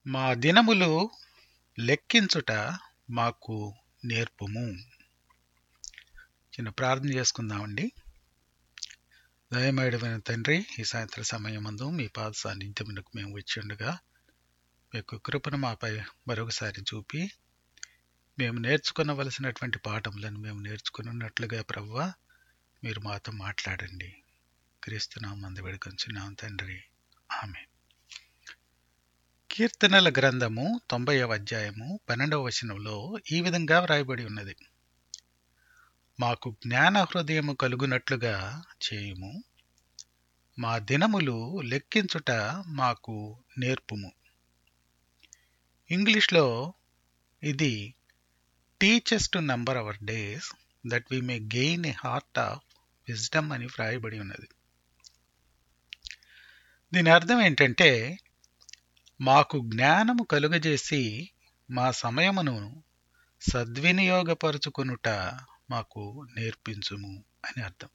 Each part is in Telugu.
మా దినములు లెక్కించుట మాకు నేర్పుము చిన్న ప్రార్థన చేసుకుందామండి దయమేడమైన తండ్రి ఈ సాయంత్ర సమయమందు మీ పాద సాన్నిధ్యమునకు మేము వచ్చి ఉండగా మీ యొక్క కృపను మాపై మరొకసారి చూపి మేము నేర్చుకునవలసినటువంటి పాఠములను మేము నేర్చుకున్నట్లుగా ప్రవ్వ మీరు మాతో మాట్లాడండి క్రీస్తునామందు వేడుకొంచున్నాం తండ్రి ఆమె కీర్తనల గ్రంథము తొంభైవ అధ్యాయము పన్నెండవ వచనంలో ఈ విధంగా వ్రాయబడి ఉన్నది మాకు జ్ఞాన హృదయము కలుగునట్లుగా చేయుము మా దినములు లెక్కించుట మాకు నేర్పుము ఇంగ్లీష్లో ఇది teach us to number our days that we may gain a heart of wisdom అని వ్రాయబడి ఉన్నది దీని అర్థం ఏంటంటే మాకు జ్ఞానము కలుగజేసి మా సమయమును సద్వినియోగపరుచుకొనుట మాకు నేర్పించుము అని అర్థం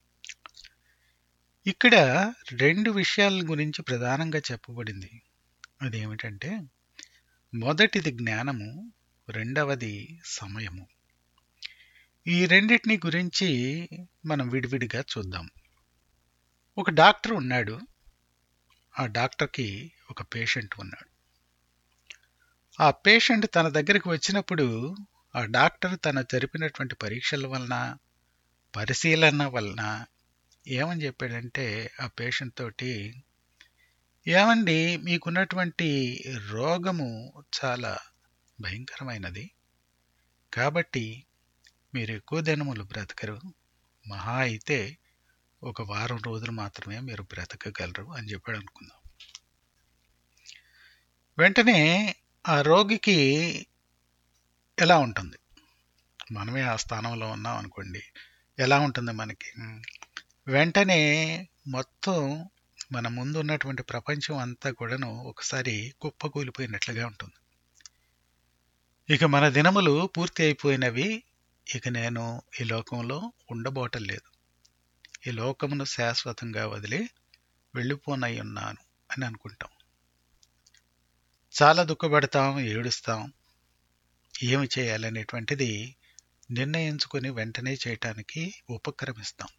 ఇక్కడ రెండు విషయాల గురించి ప్రధానంగా చెప్పబడింది అదేమిటంటే మొదటిది జ్ఞానము రెండవది సమయము ఈ రెండింటిని గురించి మనం విడివిడిగా చూద్దాం ఒక డాక్టర్ ఉన్నాడు ఆ డాక్టర్కి ఒక పేషెంట్ ఉన్నాడు ఆ పేషెంట్ తన దగ్గరికి వచ్చినప్పుడు ఆ డాక్టర్ తన జరిపినటువంటి పరీక్షల వలన పరిశీలన వలన ఏమని చెప్పాడంటే ఆ పేషెంట్ తోటి ఏమండి మీకున్నటువంటి రోగము చాలా భయంకరమైనది కాబట్టి మీరు ఎక్కువ దినములు బ్రతకరు మహా అయితే ఒక వారం రోజులు మాత్రమే మీరు బ్రతకగలరు అని చెప్పాడు అనుకుందాం వెంటనే ఆ రోగికి ఎలా ఉంటుంది మనమే ఆ స్థానంలో ఉన్నాం అనుకోండి ఎలా ఉంటుంది మనకి వెంటనే మొత్తం మన ముందు ఉన్నటువంటి ప్రపంచం అంతా కూడాను ఒకసారి కుప్పకూలిపోయినట్లుగా ఉంటుంది ఇక మన దినములు పూర్తి అయిపోయినవి ఇక నేను ఈ లోకంలో ఉండబోటం లేదు ఈ లోకమును శాశ్వతంగా వదిలి వెళ్ళిపోనై ఉన్నాను అని అనుకుంటాం చాలా దుఃఖపడతాం ఏడుస్తాం ఏమి చేయాలనేటువంటిది నిర్ణయించుకొని వెంటనే చేయటానికి ఉపక్రమిస్తాం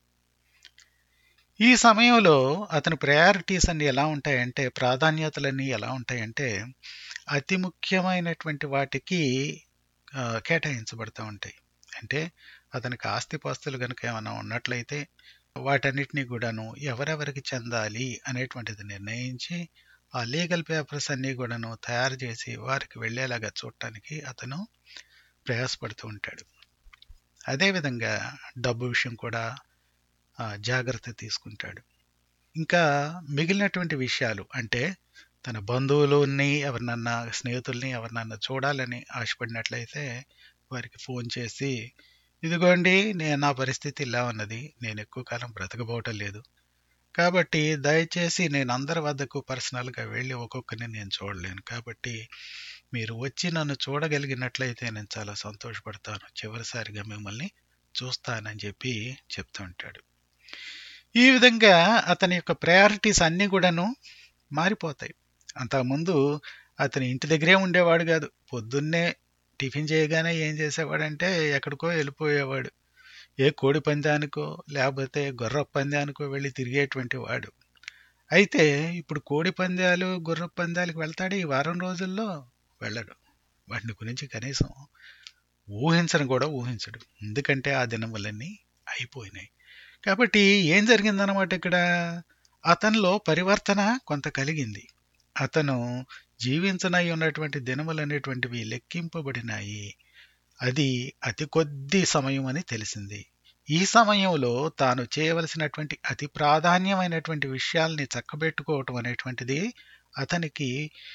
ఈ సమయంలో అతని ప్రయారిటీస్ అన్ని ఎలా ఉంటాయంటే ప్రాధాన్యతలన్నీ ఎలా ఉంటాయంటే అతి ముఖ్యమైనటువంటి వాటికి కేటాయించబడతా ఉంటాయి అంటే అతనికి ఆస్తిపాస్తులు కనుక ఏమైనా ఉన్నట్లయితే వాటన్నిటినీ కూడాను ఎవరెవరికి చెందాలి అనేటువంటిది నిర్ణయించి ఆ లీగల్ పేపర్స్ అన్నీ కూడాను తయారు చేసి వారికి వెళ్ళేలాగా చూడటానికి అతను ప్రయాసపడుతూ ఉంటాడు అదేవిధంగా డబ్బు విషయం కూడా జాగ్రత్త తీసుకుంటాడు ఇంకా మిగిలినటువంటి విషయాలు అంటే తన బంధువులని ఎవరినన్నా స్నేహితుల్ని ఎవరినన్నా చూడాలని ఆశపడినట్లయితే వారికి ఫోన్ చేసి ఇదిగోండి నేను నా పరిస్థితి ఇలా ఉన్నది నేను ఎక్కువ కాలం బ్రతకబోవటం లేదు కాబట్టి దయచేసి నేను అందరి వద్దకు పర్సనల్గా వెళ్ళి ఒక్కొక్కరిని నేను చూడలేను కాబట్టి మీరు వచ్చి నన్ను చూడగలిగినట్లయితే నేను చాలా సంతోషపడతాను చివరిసారిగా మిమ్మల్ని చూస్తానని చెప్పి చెప్తూ ఉంటాడు ఈ విధంగా అతని యొక్క ప్రయారిటీస్ అన్నీ కూడాను మారిపోతాయి అంతకుముందు అతని ఇంటి దగ్గరే ఉండేవాడు కాదు పొద్దున్నే టిఫిన్ చేయగానే ఏం చేసేవాడంటే ఎక్కడికో వెళ్ళిపోయేవాడు ఏ కోడి పందానికో లేకపోతే గుర్ర పందానికో వెళ్ళి తిరిగేటువంటి వాడు అయితే ఇప్పుడు కోడి పందాలు గుర్ర పందాలకు వెళ్తాడు ఈ వారం రోజుల్లో వెళ్ళడు వాటిని గురించి కనీసం ఊహించను కూడా ఊహించడు ఎందుకంటే ఆ దినములన్నీ అయిపోయినాయి కాబట్టి ఏం జరిగిందనమాట ఇక్కడ అతనిలో పరివర్తన కొంత కలిగింది అతను జీవించనై ఉన్నటువంటి దినములు అనేటువంటివి లెక్కింపబడినాయి అది అతి కొద్ది సమయం అని తెలిసింది ఈ సమయంలో తాను చేయవలసినటువంటి అతి ప్రాధాన్యమైనటువంటి విషయాల్ని చక్కబెట్టుకోవటం అనేటువంటిది అతనికి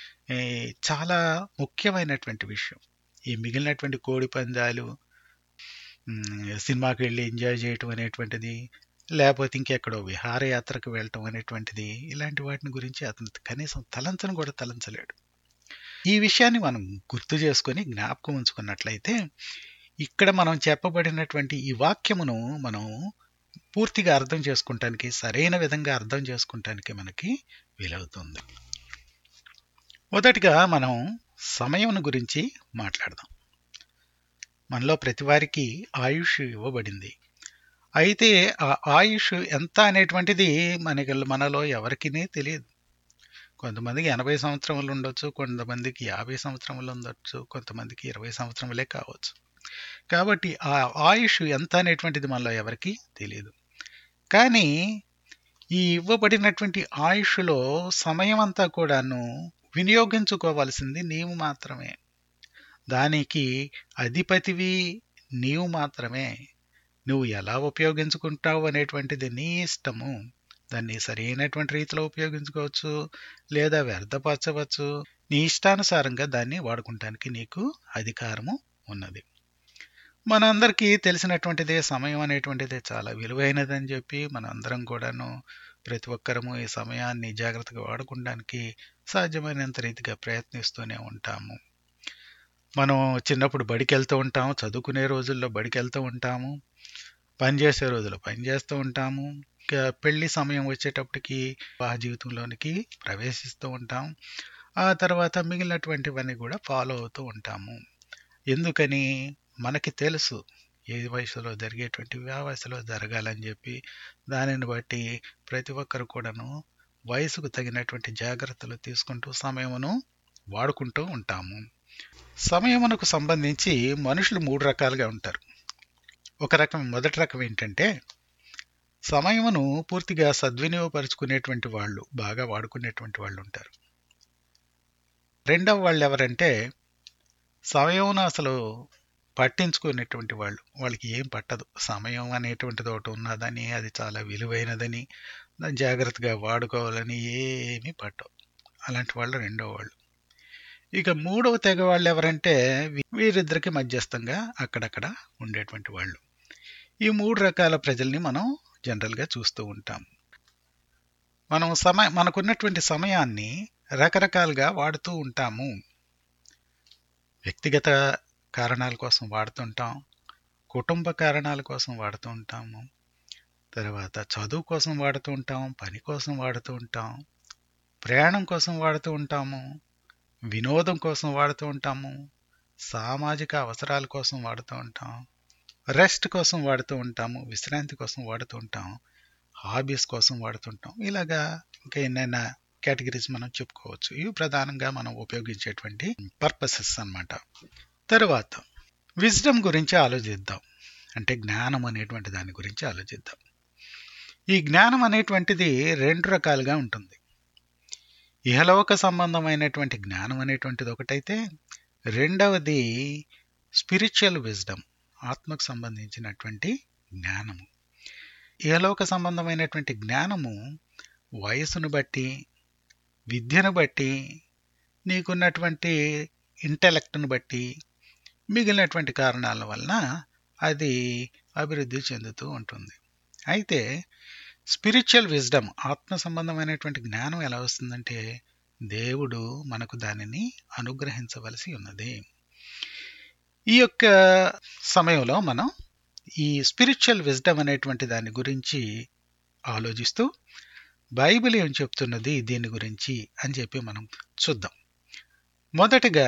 చాలా ముఖ్యమైనటువంటి విషయం ఈ మిగిలినటువంటి కోడి పందాలు సినిమాకి వెళ్ళి ఎంజాయ్ చేయటం అనేటువంటిది లేకపోతే ఇంకెక్కడో విహారయాత్రకు వెళ్ళటం అనేటువంటిది ఇలాంటి వాటిని గురించి అతను కనీసం తలంచను కూడా తలంచలేడు ఈ విషయాన్ని మనం గుర్తు చేసుకొని జ్ఞాపకం ఉంచుకున్నట్లయితే ఇక్కడ మనం చెప్పబడినటువంటి ఈ వాక్యమును మనం పూర్తిగా అర్థం చేసుకుంటానికి సరైన విధంగా అర్థం చేసుకుంటానికి మనకి వీలవుతుంది మొదటిగా మనం సమయం గురించి మాట్లాడదాం మనలో ప్రతి వారికి ఆయుష్ ఇవ్వబడింది అయితే ఆ ఆయుష్ ఎంత అనేటువంటిది మనకి మనలో ఎవరికీ తెలియదు కొంతమందికి ఎనభై సంవత్సరములు ఉండొచ్చు కొంతమందికి యాభై సంవత్సరములు ఉండొచ్చు కొంతమందికి ఇరవై సంవత్సరములే కావచ్చు కాబట్టి ఆ ఆయుష్ ఎంత అనేటువంటిది మనలో ఎవరికి తెలియదు కానీ ఈ ఇవ్వబడినటువంటి ఆయుష్లో సమయం అంతా కూడాను వినియోగించుకోవాల్సింది నీవు మాత్రమే దానికి అధిపతివి నీవు మాత్రమే నువ్వు ఎలా ఉపయోగించుకుంటావు అనేటువంటిది నీ ఇష్టము దాన్ని సరైనటువంటి రీతిలో ఉపయోగించుకోవచ్చు లేదా వ్యర్థపరచవచ్చు నీ ఇష్టానుసారంగా దాన్ని వాడుకుంటానికి నీకు అధికారము ఉన్నది మనందరికీ తెలిసినటువంటిదే సమయం అనేటువంటిది చాలా విలువైనదని చెప్పి మనందరం కూడాను ప్రతి ఒక్కరము ఈ సమయాన్ని జాగ్రత్తగా వాడుకోవడానికి సాధ్యమైనంత రీతిగా ప్రయత్నిస్తూనే ఉంటాము మనం చిన్నప్పుడు బడికి వెళ్తూ ఉంటాము చదువుకునే రోజుల్లో బడికి వెళ్తూ ఉంటాము పని చేసే రోజుల్లో పని చేస్తూ ఉంటాము ఇక పెళ్లి సమయం వచ్చేటప్పటికి వివాహ జీవితంలోనికి ప్రవేశిస్తూ ఉంటాం ఆ తర్వాత మిగిలినటువంటివన్నీ కూడా ఫాలో అవుతూ ఉంటాము ఎందుకని మనకి తెలుసు ఏ వయసులో జరిగేటువంటివి ఆ వయసులో జరగాలని చెప్పి దానిని బట్టి ప్రతి ఒక్కరు కూడాను వయసుకు తగినటువంటి జాగ్రత్తలు తీసుకుంటూ సమయమును వాడుకుంటూ ఉంటాము సమయమునకు సంబంధించి మనుషులు మూడు రకాలుగా ఉంటారు ఒక రకం మొదటి రకం ఏంటంటే సమయమును పూర్తిగా సద్వినియోగపరుచుకునేటువంటి వాళ్ళు బాగా వాడుకునేటువంటి వాళ్ళు ఉంటారు రెండవ వాళ్ళు ఎవరంటే సమయమును అసలు పట్టించుకునేటువంటి వాళ్ళు వాళ్ళకి ఏం పట్టదు సమయం అనేటువంటిది ఒకటి ఉన్నదని అది చాలా విలువైనదని దాన్ని జాగ్రత్తగా వాడుకోవాలని ఏమీ పట్టవు అలాంటి వాళ్ళు రెండవ వాళ్ళు ఇక మూడవ తెగ వాళ్ళు ఎవరంటే వీరిద్దరికి మధ్యస్థంగా అక్కడక్కడ ఉండేటువంటి వాళ్ళు ఈ మూడు రకాల ప్రజల్ని మనం జనరల్గా చూస్తూ ఉంటాం మనం సమయ మనకున్నటువంటి సమయాన్ని రకరకాలుగా వాడుతూ ఉంటాము వ్యక్తిగత కారణాల కోసం వాడుతుంటాం కుటుంబ కారణాల కోసం వాడుతూ ఉంటాము తర్వాత చదువు కోసం వాడుతూ ఉంటాం పని కోసం వాడుతూ ఉంటాం ప్రయాణం కోసం వాడుతూ ఉంటాము వినోదం కోసం వాడుతూ ఉంటాము సామాజిక అవసరాల కోసం వాడుతూ ఉంటాం రెస్ట్ కోసం వాడుతూ ఉంటాము విశ్రాంతి కోసం వాడుతూ ఉంటాం హాబీస్ కోసం వాడుతుంటాం ఇలాగా ఇంకా ఎన్నైనా కేటగిరీస్ మనం చెప్పుకోవచ్చు ఇవి ప్రధానంగా మనం ఉపయోగించేటువంటి పర్పసెస్ అన్నమాట తర్వాత విజ్డమ్ గురించి ఆలోచిద్దాం అంటే జ్ఞానం అనేటువంటి దాని గురించి ఆలోచిద్దాం ఈ జ్ఞానం అనేటువంటిది రెండు రకాలుగా ఉంటుంది ఇహలోక సంబంధమైనటువంటి జ్ఞానం అనేటువంటిది ఒకటైతే రెండవది స్పిరిచువల్ విజ్డమ్ ఆత్మకు సంబంధించినటువంటి జ్ఞానము ఇహలోక సంబంధమైనటువంటి జ్ఞానము వయసును బట్టి విద్యను బట్టి నీకున్నటువంటి ఇంటెలెక్ట్ను బట్టి మిగిలినటువంటి కారణాల వలన అది అభివృద్ధి చెందుతూ ఉంటుంది అయితే స్పిరిచువల్ విజ్డమ్ ఆత్మ సంబంధమైనటువంటి జ్ఞానం ఎలా వస్తుందంటే దేవుడు మనకు దానిని అనుగ్రహించవలసి ఉన్నది ఈ యొక్క సమయంలో మనం ఈ స్పిరిచువల్ విజ్డమ్ అనేటువంటి దాని గురించి ఆలోచిస్తూ బైబిల్ ఏం చెప్తున్నది దీని గురించి అని చెప్పి మనం చూద్దాం మొదటగా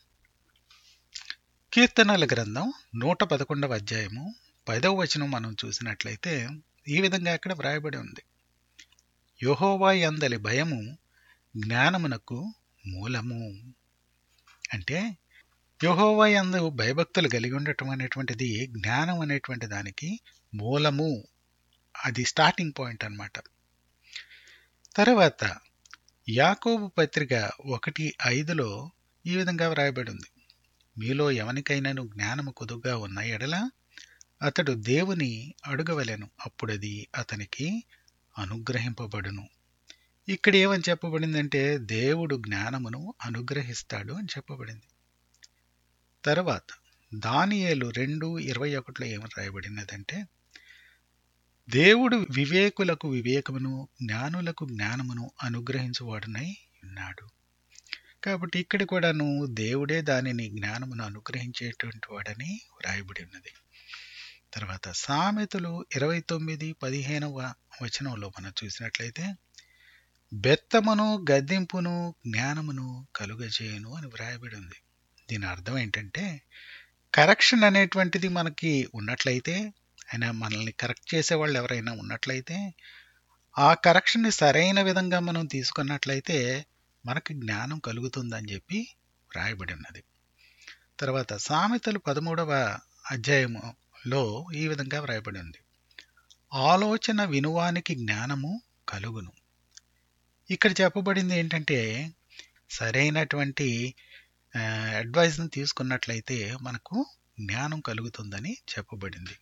కీర్తనల గ్రంథం నూట పదకొండవ అధ్యాయము పదవ వచనం మనం చూసినట్లయితే ఈ విధంగా అక్కడ వ్రాయబడి ఉంది యహోవా అందలి భయము జ్ఞానమునకు మూలము అంటే యహోవా యందు భయభక్తులు కలిగి ఉండటం అనేటువంటిది జ్ఞానం అనేటువంటి దానికి మూలము అది స్టార్టింగ్ పాయింట్ అన్నమాట తర్వాత యాకోబు పత్రిక ఒకటి ఐదులో ఈ విధంగా వ్రాయబడి ఉంది మీలో ఎవనికైనాను జ్ఞానము కొదుగా ఉన్న ఎడల అతడు దేవుని అడుగవలెను అప్పుడది అతనికి అనుగ్రహింపబడును ఇక్కడ ఏమని చెప్పబడిందంటే దేవుడు జ్ఞానమును అనుగ్రహిస్తాడు అని చెప్పబడింది తర్వాత దానియేలు రెండు ఇరవై ఒకటిలో ఏమని రాయబడినదంటే దేవుడు వివేకులకు వివేకమును జ్ఞానులకు జ్ఞానమును అనుగ్రహించువాడునై ఉన్నాడు కాబట్టి ఇక్కడ కూడాను దేవుడే దానిని జ్ఞానమును అనుగ్రహించేటువంటి వాడని వ్రాయబడి ఉన్నది తర్వాత సామెతలు ఇరవై తొమ్మిది పదిహేనవ వచనంలో మనం చూసినట్లయితే బెత్తమును గద్దింపును జ్ఞానమును కలుగజేయును అని వ్రాయబడి ఉంది దీని అర్థం ఏంటంటే కరెక్షన్ అనేటువంటిది మనకి ఉన్నట్లయితే ఆయన మనల్ని కరెక్ట్ చేసే వాళ్ళు ఎవరైనా ఉన్నట్లయితే ఆ కరెక్షన్ని సరైన విధంగా మనం తీసుకున్నట్లయితే మనకి జ్ఞానం కలుగుతుందని చెప్పి వ్రాయబడి ఉన్నది తర్వాత సామెతలు పదమూడవ అధ్యాయములో ఈ విధంగా వ్రాయబడి ఉంది ఆలోచన వినువానికి జ్ఞానము కలుగును ఇక్కడ చెప్పబడింది ఏంటంటే సరైనటువంటి అడ్వైజ్ని తీసుకున్నట్లయితే మనకు జ్ఞానం కలుగుతుందని చెప్పబడింది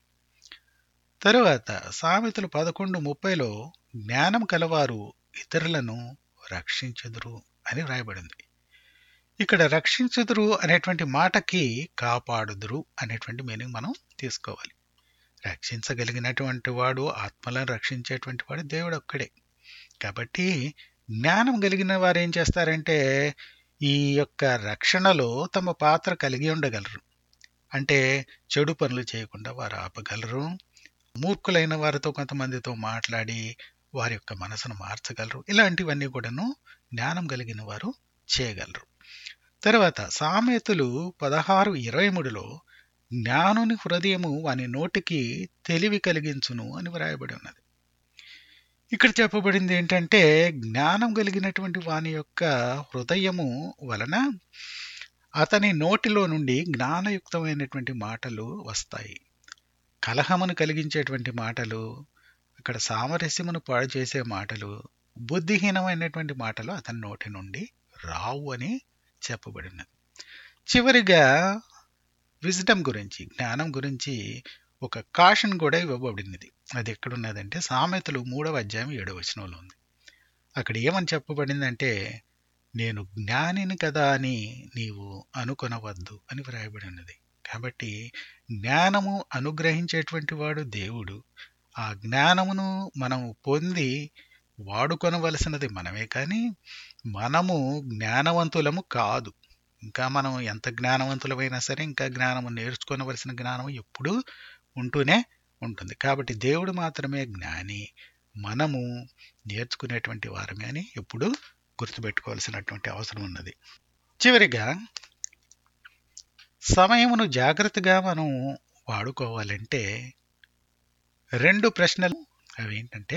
తరువాత సామెతలు పదకొండు ముప్పైలో జ్ఞానం కలవారు ఇతరులను రక్షించదురు అని వ్రాయబడింది ఇక్కడ రక్షించుదురు అనేటువంటి మాటకి కాపాడుదురు అనేటువంటి మీనింగ్ మనం తీసుకోవాలి రక్షించగలిగినటువంటి వాడు ఆత్మలను రక్షించేటువంటి వాడు దేవుడు ఒక్కడే కాబట్టి జ్ఞానం కలిగిన వారు ఏం చేస్తారంటే ఈ యొక్క రక్షణలో తమ పాత్ర కలిగి ఉండగలరు అంటే చెడు పనులు చేయకుండా వారు ఆపగలరు మూర్ఖులైన వారితో కొంతమందితో మాట్లాడి వారి యొక్క మనసును మార్చగలరు ఇలాంటివన్నీ కూడాను జ్ఞానం కలిగిన వారు చేయగలరు తర్వాత సామెతలు పదహారు ఇరవై మూడులో జ్ఞానుని హృదయము వాని నోటికి తెలివి కలిగించును అని వ్రాయబడి ఉన్నది ఇక్కడ చెప్పబడింది ఏంటంటే జ్ఞానం కలిగినటువంటి వాని యొక్క హృదయము వలన అతని నోటిలో నుండి జ్ఞానయుక్తమైనటువంటి మాటలు వస్తాయి కలహమును కలిగించేటువంటి మాటలు ఇక్కడ సామరస్యమును పాడు చేసే మాటలు బుద్ధిహీనమైనటువంటి మాటలు అతని నోటి నుండి రావు అని చెప్పబడినది చివరిగా విజ్డమ్ గురించి జ్ఞానం గురించి ఒక కాషన్ కూడా ఇవ్వబడినది అది ఎక్కడున్నదంటే సామెతలు మూడవ అధ్యాయం ఏడవ వచనంలో ఉంది అక్కడ ఏమని చెప్పబడిందంటే నేను జ్ఞానిని కదా అని నీవు అనుకొనవద్దు అని వ్రాయబడి ఉన్నది కాబట్టి జ్ఞానము అనుగ్రహించేటువంటి వాడు దేవుడు ఆ జ్ఞానమును మనము పొంది వాడుకొనవలసినది మనమే కానీ మనము జ్ఞానవంతులము కాదు ఇంకా మనం ఎంత జ్ఞానవంతులమైనా సరే ఇంకా జ్ఞానము నేర్చుకోవలసిన జ్ఞానం ఎప్పుడూ ఉంటూనే ఉంటుంది కాబట్టి దేవుడు మాత్రమే జ్ఞాని మనము నేర్చుకునేటువంటి వారమే అని ఎప్పుడు గుర్తుపెట్టుకోవాల్సినటువంటి అవసరం ఉన్నది చివరిగా సమయమును జాగ్రత్తగా మనం వాడుకోవాలంటే రెండు ప్రశ్నలు అవి ఏంటంటే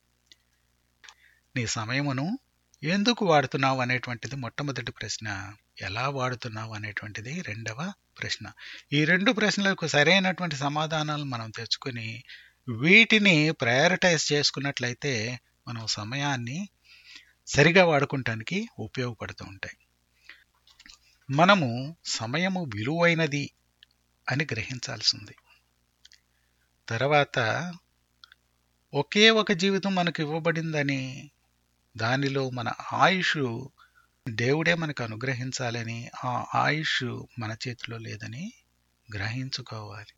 నీ సమయమును ఎందుకు వాడుతున్నావు అనేటువంటిది మొట్టమొదటి ప్రశ్న ఎలా వాడుతున్నావు అనేటువంటిది రెండవ ప్రశ్న ఈ రెండు ప్రశ్నలకు సరైనటువంటి సమాధానాలు మనం తెచ్చుకొని వీటిని ప్రయారిటైజ్ చేసుకున్నట్లయితే మనం సమయాన్ని సరిగా వాడుకుంటానికి ఉపయోగపడుతూ ఉంటాయి మనము సమయము విలువైనది అని గ్రహించాల్సింది తర్వాత ఒకే ఒక జీవితం మనకు ఇవ్వబడిందని దానిలో మన ఆయుష్ దేవుడే మనకు అనుగ్రహించాలని ఆ ఆయుష్ మన చేతిలో లేదని గ్రహించుకోవాలి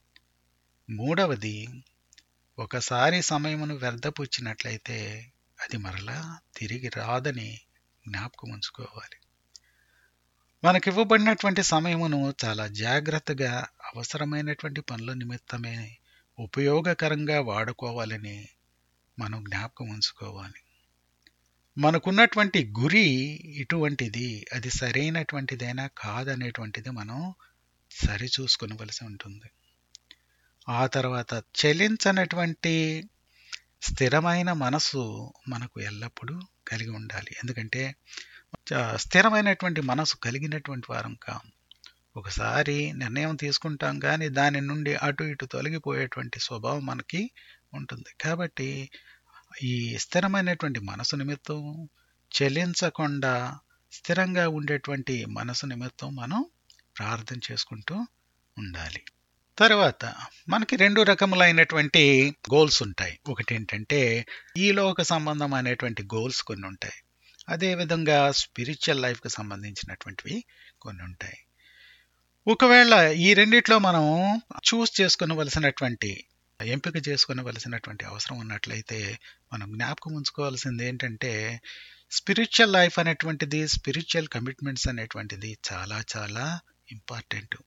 మూడవది ఒకసారి సమయమును వ్యర్థపుచ్చినట్లయితే అది మరలా తిరిగి రాదని జ్ఞాపకం ఉంచుకోవాలి మనకివ్వబడినటువంటి సమయమును చాలా జాగ్రత్తగా అవసరమైనటువంటి పనుల నిమిత్తమే ఉపయోగకరంగా వాడుకోవాలని మనం జ్ఞాపకం ఉంచుకోవాలి మనకున్నటువంటి గురి ఇటువంటిది అది సరైనటువంటిదైనా కాదనేటువంటిది మనం సరిచూసుకునవలసి ఉంటుంది ఆ తర్వాత చెలించనటువంటి స్థిరమైన మనసు మనకు ఎల్లప్పుడూ కలిగి ఉండాలి ఎందుకంటే స్థిరమైనటువంటి మనసు కలిగినటువంటి వారం కాం ఒకసారి నిర్ణయం తీసుకుంటాం కానీ దాని నుండి అటు ఇటు తొలగిపోయేటువంటి స్వభావం మనకి ఉంటుంది కాబట్టి ఈ స్థిరమైనటువంటి మనసు నిమిత్తం చెల్లించకుండా స్థిరంగా ఉండేటువంటి మనసు నిమిత్తం మనం ప్రార్థన చేసుకుంటూ ఉండాలి తర్వాత మనకి రెండు రకములైనటువంటి గోల్స్ ఉంటాయి ఒకటి ఏంటంటే ఈ లోక సంబంధం అనేటువంటి గోల్స్ కొన్ని ఉంటాయి అదేవిధంగా స్పిరిచువల్ లైఫ్కి సంబంధించినటువంటివి కొన్ని ఉంటాయి ఒకవేళ ఈ రెండిట్లో మనం చూస్ చేసుకునవలసినటువంటి ఎంపిక చేసుకునవలసినటువంటి అవసరం ఉన్నట్లయితే మనం జ్ఞాపకం ఉంచుకోవాల్సింది ఏంటంటే స్పిరిచువల్ లైఫ్ అనేటువంటిది స్పిరిచువల్ కమిట్మెంట్స్ అనేటువంటిది చాలా చాలా ఇంపార్టెంట్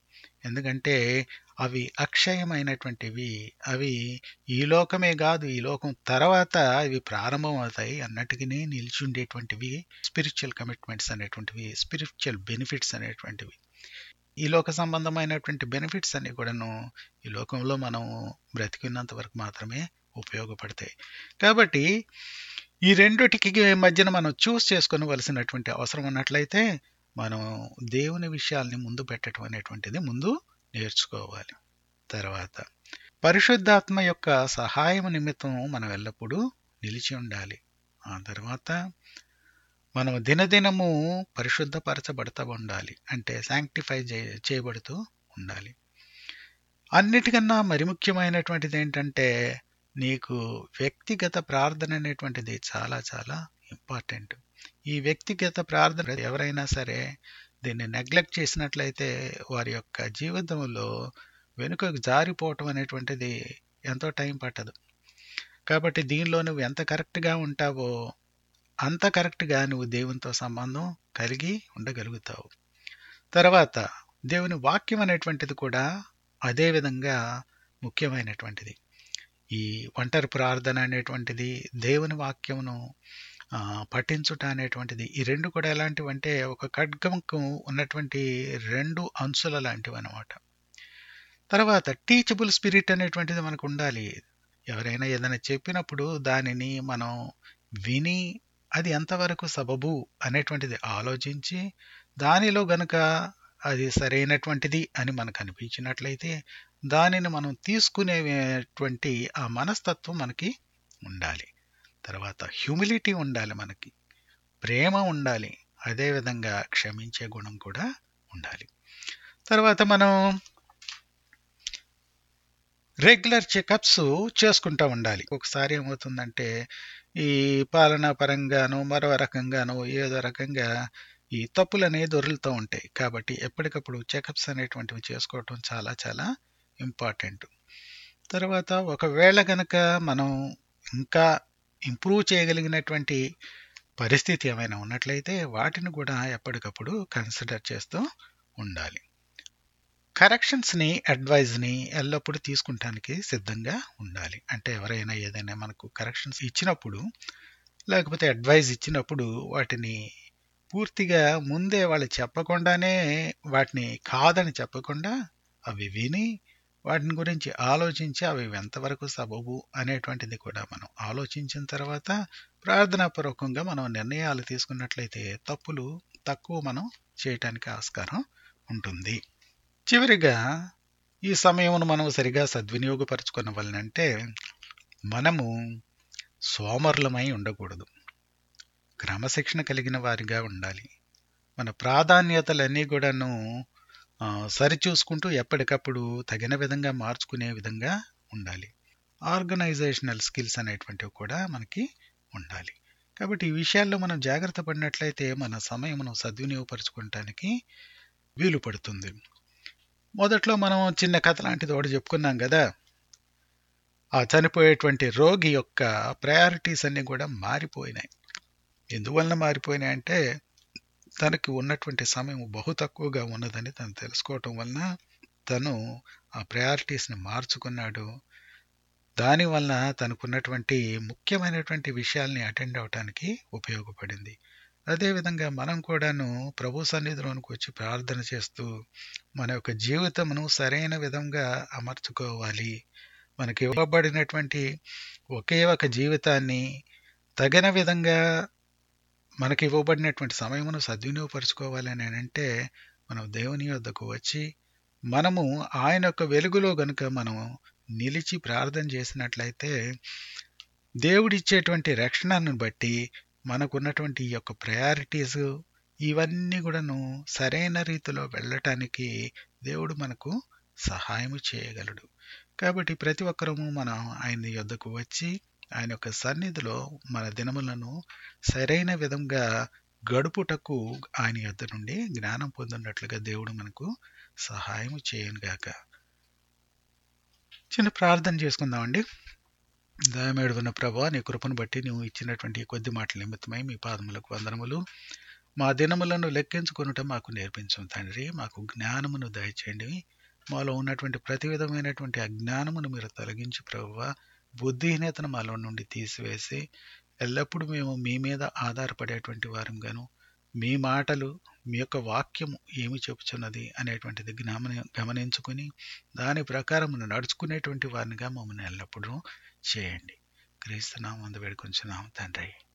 ఎందుకంటే అవి అక్షయమైనటువంటివి అవి ఈ లోకమే కాదు ఈ లోకం తర్వాత ఇవి ప్రారంభం అవుతాయి అన్నట్టుగానే నిలిచి ఉండేటువంటివి స్పిరిచువల్ కమిట్మెంట్స్ అనేటువంటివి స్పిరిచువల్ బెనిఫిట్స్ అనేటువంటివి ఈ లోక సంబంధమైనటువంటి బెనిఫిట్స్ అన్ని కూడాను ఈ లోకంలో మనం బ్రతికున్నంత వరకు మాత్రమే ఉపయోగపడతాయి కాబట్టి ఈ రెండిటికి మధ్యన మనం చూస్ చేసుకోవలసినటువంటి అవసరం ఉన్నట్లయితే మనం దేవుని విషయాల్ని ముందు పెట్టడం అనేటువంటిది ముందు నేర్చుకోవాలి తర్వాత పరిశుద్ధాత్మ యొక్క సహాయం నిమిత్తం మనం ఎల్లప్పుడూ నిలిచి ఉండాలి ఆ తర్వాత మనం దినదినము పరిశుద్ధపరచబడతా ఉండాలి అంటే శాంక్టిఫై చేయబడుతూ ఉండాలి అన్నిటికన్నా మరి ముఖ్యమైనటువంటిది ఏంటంటే నీకు వ్యక్తిగత ప్రార్థన అనేటువంటిది చాలా చాలా ఇంపార్టెంట్ ఈ వ్యక్తిగత ప్రార్థన ఎవరైనా సరే దీన్ని నెగ్లెక్ట్ చేసినట్లయితే వారి యొక్క జీవితంలో వెనుకకు జారిపోవటం అనేటువంటిది ఎంతో టైం పట్టదు కాబట్టి దీనిలో నువ్వు ఎంత కరెక్ట్గా ఉంటావో అంత కరెక్ట్గా నువ్వు దేవునితో సంబంధం కలిగి ఉండగలుగుతావు తర్వాత దేవుని వాక్యం అనేటువంటిది కూడా అదే విధంగా ముఖ్యమైనటువంటిది ఈ ఒంటరి ప్రార్థన అనేటువంటిది దేవుని వాక్యమును పఠించుట అనేటువంటిది ఈ రెండు కూడా ఎలాంటివంటే ఒక ఖడ్గంకు ఉన్నటువంటి రెండు అంచుల లాంటివి అనమాట తర్వాత టీచబుల్ స్పిరిట్ అనేటువంటిది మనకు ఉండాలి ఎవరైనా ఏదైనా చెప్పినప్పుడు దానిని మనం విని అది ఎంతవరకు సబబు అనేటువంటిది ఆలోచించి దానిలో గనుక అది సరైనటువంటిది అని మనకు అనిపించినట్లయితే దానిని మనం తీసుకునేటువంటి ఆ మనస్తత్వం మనకి ఉండాలి తర్వాత హ్యూమిలిటీ ఉండాలి మనకి ప్రేమ ఉండాలి అదేవిధంగా క్షమించే గుణం కూడా ఉండాలి తర్వాత మనం రెగ్యులర్ చెకప్స్ చేసుకుంటూ ఉండాలి ఒకసారి ఏమవుతుందంటే ఈ పాలనా పరంగాను మరో రకంగాను ఏదో రకంగా ఈ తప్పులు అనేవి దొరుకుతూ ఉంటాయి కాబట్టి ఎప్పటికప్పుడు చెకప్స్ అనేటువంటివి చేసుకోవటం చాలా చాలా ఇంపార్టెంట్ తర్వాత ఒకవేళ కనుక మనం ఇంకా ఇంప్రూవ్ చేయగలిగినటువంటి పరిస్థితి ఏమైనా ఉన్నట్లయితే వాటిని కూడా ఎప్పటికప్పుడు కన్సిడర్ చేస్తూ ఉండాలి కరెక్షన్స్ని అడ్వైజ్ని ఎల్లప్పుడూ తీసుకుంటానికి సిద్ధంగా ఉండాలి అంటే ఎవరైనా ఏదైనా మనకు కరెక్షన్స్ ఇచ్చినప్పుడు లేకపోతే అడ్వైజ్ ఇచ్చినప్పుడు వాటిని పూర్తిగా ముందే వాళ్ళు చెప్పకుండానే వాటిని కాదని చెప్పకుండా అవి విని వాటిని గురించి ఆలోచించి అవి ఎంతవరకు సబబు అనేటువంటిది కూడా మనం ఆలోచించిన తర్వాత ప్రార్థనాపూర్వకంగా మనం నిర్ణయాలు తీసుకున్నట్లయితే తప్పులు తక్కువ మనం చేయటానికి ఆస్కారం ఉంటుంది చివరిగా ఈ సమయమును మనం సరిగా సద్వినియోగపరచుకున్న వలనంటే మనము సోమరులమై ఉండకూడదు క్రమశిక్షణ కలిగిన వారిగా ఉండాలి మన ప్రాధాన్యతలన్నీ కూడాను సరిచూసుకుంటూ ఎప్పటికప్పుడు తగిన విధంగా మార్చుకునే విధంగా ఉండాలి ఆర్గనైజేషనల్ స్కిల్స్ అనేటువంటివి కూడా మనకి ఉండాలి కాబట్టి ఈ విషయాల్లో మనం జాగ్రత్త పడినట్లయితే మన సమయమును సద్వినియోగపరచుకోవటానికి వీలు పడుతుంది మొదట్లో మనం చిన్న కథ లాంటిది ఒకటి చెప్పుకున్నాం కదా ఆ చనిపోయేటువంటి రోగి యొక్క ప్రయారిటీస్ అన్నీ కూడా మారిపోయినాయి ఎందువలన మారిపోయినాయి అంటే తనకి ఉన్నటువంటి సమయం బహు తక్కువగా ఉన్నదని తను తెలుసుకోవటం వలన తను ఆ ప్రయారిటీస్ని మార్చుకున్నాడు దానివల్ల తనకున్నటువంటి ముఖ్యమైనటువంటి విషయాల్ని అటెండ్ అవటానికి ఉపయోగపడింది అదేవిధంగా మనం కూడాను ప్రభు సన్నిధిలోనికి వచ్చి ప్రార్థన చేస్తూ మన యొక్క జీవితమును సరైన విధంగా అమర్చుకోవాలి మనకి ఇవ్వబడినటువంటి ఒకే ఒక జీవితాన్ని తగిన విధంగా మనకి ఇవ్వబడినటువంటి సమయమును సద్వినియోగపరచుకోవాలి అని అంటే మనం దేవుని వద్దకు వచ్చి మనము ఆయన యొక్క వెలుగులో గనుక మనం నిలిచి ప్రార్థన చేసినట్లయితే దేవుడిచ్చేటువంటి రక్షణను బట్టి మనకున్నటువంటి ఈ యొక్క ప్రయారిటీస్ ఇవన్నీ కూడాను సరైన రీతిలో వెళ్ళటానికి దేవుడు మనకు సహాయం చేయగలడు కాబట్టి ప్రతి ఒక్కరము మనం ఆయన యొద్దకు వచ్చి ఆయన యొక్క సన్నిధిలో మన దినములను సరైన విధంగా గడుపుటకు ఆయన యొద్ద నుండి జ్ఞానం పొందినట్లుగా దేవుడు మనకు సహాయం చేయనుగాక చిన్న ప్రార్థన చేసుకుందామండి దయమేడువన్న ప్రభా నీ కృపను బట్టి నువ్వు ఇచ్చినటువంటి కొద్ది మాటల నిమిత్తమై మీ పాదములకు వందనములు మా దినములను లెక్కించుకొనుట మాకు నేర్పించు తండ్రి మాకు జ్ఞానమును దయచేయండి మాలో ఉన్నటువంటి ప్రతి విధమైనటువంటి అజ్ఞానమును మీరు తొలగించి ప్రభువా బుద్ధిహీనతను మాలో నుండి తీసివేసి ఎల్లప్పుడూ మేము మీ మీద ఆధారపడేటువంటి వారంగాను మీ మాటలు మీ యొక్క వాక్యము ఏమి చెప్పుచున్నది అనేటువంటిది జ్ఞామని గమనించుకుని దాని ప్రకారం నడుచుకునేటువంటి వారినిగా మమ్మల్ని ఎల్లప్పుడూ చేయండి క్రీస్తు నామందు వేడుకొంచున్నాం తండ్రి